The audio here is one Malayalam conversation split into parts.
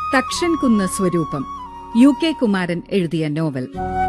തക്ഷൻ കുന്ന് സ്വരൂപം യു കെ കുമാരൻ എഴുതിയ നോവൽ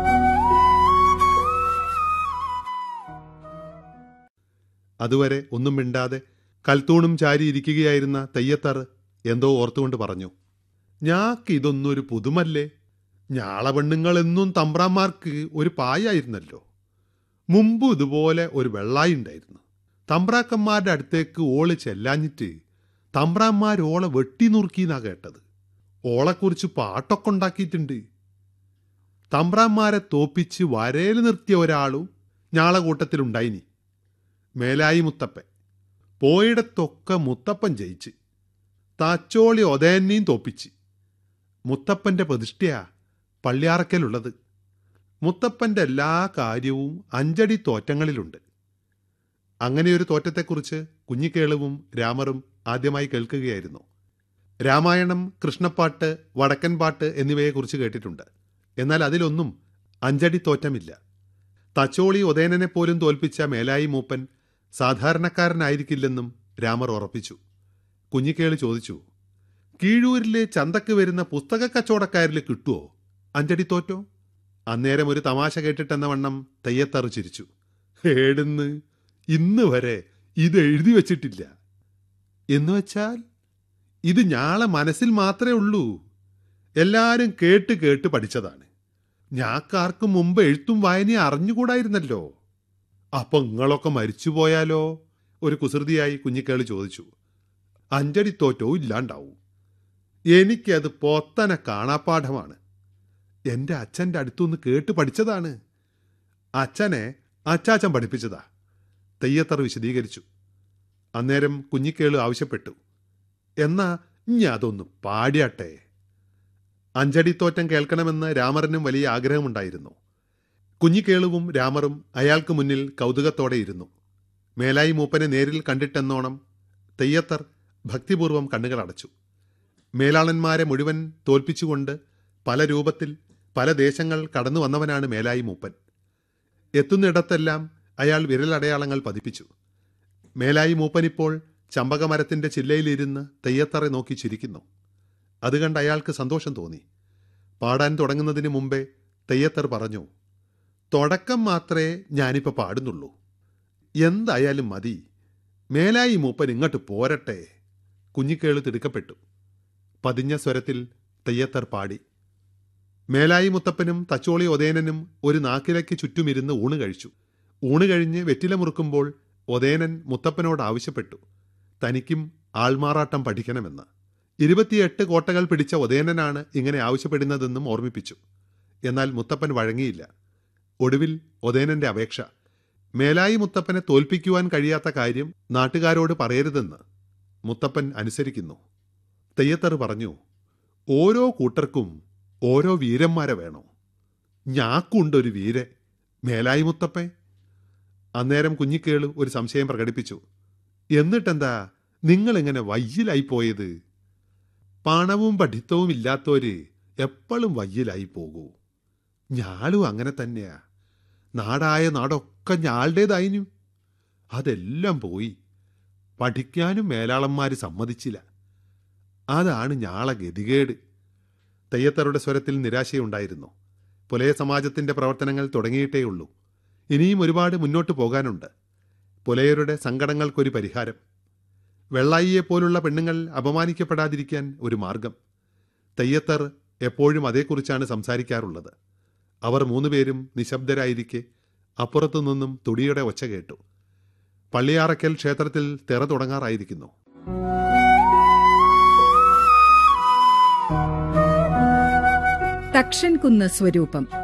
അതുവരെ ഒന്നും മിണ്ടാതെ കൽത്തൂണും ചാരി ഇരിക്കുകയായിരുന്ന തെയ്യത്തർ എന്തോ ഓർത്തുകൊണ്ട് പറഞ്ഞു ഞാക്ക് ഇതൊന്നൊരു പുതുമല്ലേ ഞാള പെണ്ണുങ്ങൾ എന്നും തമ്പ്രാന്മാർക്ക് ഒരു പായായിരുന്നല്ലോ മുമ്പ് ഇതുപോലെ ഒരു വെള്ളായി ഉണ്ടായിരുന്നു തമ്പ്രാക്കന്മാരുടെ അടുത്തേക്ക് ഓള് ചെല്ലാഞ്ഞിട്ട് തമ്പ്രാന്മാർ ഓളെ വെട്ടി നുറുക്കിന്നാ കേട്ടത് ഓളെക്കുറിച്ച് പാട്ടൊക്കെ ഉണ്ടാക്കിയിട്ടുണ്ട് തമ്പ്രാന്മാരെ തോപ്പിച്ച് വരയിൽ നിർത്തിയ ഒരാളും ഞാളെ കൂട്ടത്തിലുണ്ടായിനി മേലായി മുത്തപ്പൻ പോയിടത്തൊക്കെ മുത്തപ്പൻ ജയിച്ച് താച്ചോളി ഒതേനെയും തോപ്പിച്ച് മുത്തപ്പന്റെ പ്രതിഷ്ഠയാ പള്ളിയാറക്കലുള്ളത് മുത്തപ്പന്റെ എല്ലാ കാര്യവും അഞ്ചടി തോറ്റങ്ങളിലുണ്ട് അങ്ങനെയൊരു തോറ്റത്തെക്കുറിച്ച് കുഞ്ഞിക്കേളുവും രാമറും ആദ്യമായി കേൾക്കുകയായിരുന്നു രാമായണം കൃഷ്ണപ്പാട്ട് വടക്കൻ പാട്ട് എന്നിവയെക്കുറിച്ച് കേട്ടിട്ടുണ്ട് എന്നാൽ അതിലൊന്നും അഞ്ചടി തോറ്റമില്ല തച്ചോളി ഉദയനനെ പോലും തോൽപ്പിച്ച മേലായി മൂപ്പൻ സാധാരണക്കാരനായിരിക്കില്ലെന്നും രാമർ ഉറപ്പിച്ചു കുഞ്ഞിക്കേളി ചോദിച്ചു കീഴൂരിലെ ചന്തക്ക് വരുന്ന പുസ്തക കച്ചവടക്കാരിൽ കിട്ടുമോ അഞ്ചടി തോറ്റോ അന്നേരം ഒരു തമാശ കേട്ടിട്ടെന്ന വണ്ണം തെയ്യത്തറു ചിരിച്ചു ഏടുന്ന് ഇന്ന് വരെ ഇത് എഴുതി വച്ചിട്ടില്ല എന്ന് വെച്ചാൽ ഇത് ഞാളെ മനസ്സിൽ മാത്രമേ ഉള്ളൂ എല്ലാരും കേട്ട് കേട്ട് പഠിച്ചതാണ് ഞാക്കാർക്കും മുമ്പ് എഴുത്തും വായനയും അറിഞ്ഞുകൂടായിരുന്നല്ലോ അപ്പൊ നിങ്ങളൊക്കെ മരിച്ചുപോയാലോ ഒരു കുസൃതിയായി കുഞ്ഞിക്കേളി ചോദിച്ചു അഞ്ചടി തോറ്റോ ഇല്ലാണ്ടാവും എനിക്കത് പൊത്തനെ കാണാപ്പാഠമാണ് എന്റെ അച്ഛൻ്റെ അടുത്തുനിന്ന് കേട്ട് പഠിച്ചതാണ് അച്ഛനെ അച്ചാച്ചൻ പഠിപ്പിച്ചതാ തെയ്യത്തർ വിശദീകരിച്ചു അന്നേരം കുഞ്ഞിക്കേളു ആവശ്യപ്പെട്ടു എന്നാ ഇനി അതൊന്ന് പാടിയാട്ടെ അഞ്ചടിത്തോറ്റം കേൾക്കണമെന്ന് രാമറിനും വലിയ ആഗ്രഹമുണ്ടായിരുന്നു കുഞ്ഞിക്കേളുവും രാമറും അയാൾക്ക് മുന്നിൽ കൗതുകത്തോടെ ഇരുന്നു മേലായി മൂപ്പനെ നേരിൽ കണ്ടിട്ടെന്നോണം തെയ്യത്തർ ഭക്തിപൂർവം കണ്ണുകൾ അടച്ചു മേലാളന്മാരെ മുഴുവൻ തോൽപ്പിച്ചുകൊണ്ട് പല രൂപത്തിൽ പല ദേശങ്ങൾ കടന്നു വന്നവനാണ് മേലായി മൂപ്പൻ എത്തുന്നിടത്തെല്ലാം അയാൾ വിരലടയാളങ്ങൾ പതിപ്പിച്ചു മേലായി മൂപ്പനിപ്പോൾ ചമ്പകമരത്തിന്റെ ചില്ലയിലിരുന്ന് തെയ്യത്തറെ നോക്കി ചിരിക്കുന്നു അത് കണ്ട് അയാൾക്ക് സന്തോഷം തോന്നി പാടാൻ തുടങ്ങുന്നതിന് മുമ്പേ തെയ്യത്തർ പറഞ്ഞു തുടക്കം മാത്രമേ ഞാനിപ്പോൾ പാടുന്നുള്ളൂ എന്തായാലും മതി മേലായി മൂപ്പൻ ഇങ്ങോട്ട് പോരട്ടെ കുഞ്ഞിക്കേള് തിടുക്കപ്പെട്ടു പതിഞ്ഞ സ്വരത്തിൽ തെയ്യത്തർ പാടി മേലായി മുത്തപ്പനും തച്ചോളി ഒതേനനും ഒരു നാക്കിലയ്ക്ക് ചുറ്റുമിരുന്ന് ഊണ് കഴിച്ചു ഊണ് കഴിഞ്ഞ് വെറ്റില മുറുക്കുമ്പോൾ ഒതേനൻ മുത്തപ്പനോട് ആവശ്യപ്പെട്ടു തനിക്കും ആൾമാറാട്ടം പഠിക്കണമെന്ന് ഇരുപത്തിയെട്ട് കോട്ടകൾ പിടിച്ച ഒതേനനാണ് ഇങ്ങനെ ആവശ്യപ്പെടുന്നതെന്നും ഓർമ്മിപ്പിച്ചു എന്നാൽ മുത്തപ്പൻ വഴങ്ങിയില്ല ഒടുവിൽ ഒതേനന്റെ അപേക്ഷ മേലായി മുത്തപ്പനെ തോൽപ്പിക്കുവാൻ കഴിയാത്ത കാര്യം നാട്ടുകാരോട് പറയരുതെന്ന് മുത്തപ്പൻ അനുസരിക്കുന്നു തെയ്യത്തറ് പറഞ്ഞു ഓരോ കൂട്ടർക്കും ഓരോ വീരന്മാരെ വേണോ ഞാക്കുണ്ടൊരു വീരെ മേലായി മുത്തപ്പൻ അന്നേരം കുഞ്ഞിക്കേളു ഒരു സംശയം പ്രകടിപ്പിച്ചു എന്നിട്ടെന്താ നിങ്ങളിങ്ങനെ വയ്യിലായി പോയത് പണവും പഠിത്തവും ഇല്ലാത്തവര് എപ്പോഴും വയ്യിലായി പോകൂ ഞാളും അങ്ങനെ തന്നെയാ നാടായ നാടൊക്കെ ഞാളുടേതായിനു അതെല്ലാം പോയി പഠിക്കാനും മേലാളന്മാർ സമ്മതിച്ചില്ല അതാണ് ഞാളെ ഗതികേട് തെയ്യത്തറുടെ സ്വരത്തിൽ നിരാശയുണ്ടായിരുന്നു പുലയ സമാജത്തിന്റെ പ്രവർത്തനങ്ങൾ തുടങ്ങിയിട്ടേയുള്ളൂ ഇനിയും ഒരുപാട് മുന്നോട്ട് പോകാനുണ്ട് പുലയരുടെ സങ്കടങ്ങൾക്കൊരു പരിഹാരം വെള്ളായിയെ പോലുള്ള പെണ്ണുങ്ങൾ അപമാനിക്കപ്പെടാതിരിക്കാൻ ഒരു മാർഗം തെയ്യത്തർ എപ്പോഴും അതേക്കുറിച്ചാണ് സംസാരിക്കാറുള്ളത് അവർ മൂന്നുപേരും നിശബ്ദരായിരിക്കെ അപ്പുറത്തു നിന്നും തുടിയുടെ ഒച്ച കേട്ടു പള്ളിയാറക്കൽ ക്ഷേത്രത്തിൽ തെറ തുടങ്ങാറായിരിക്കുന്നു തക്ഷൻ കുന്ന് സ്വരൂപം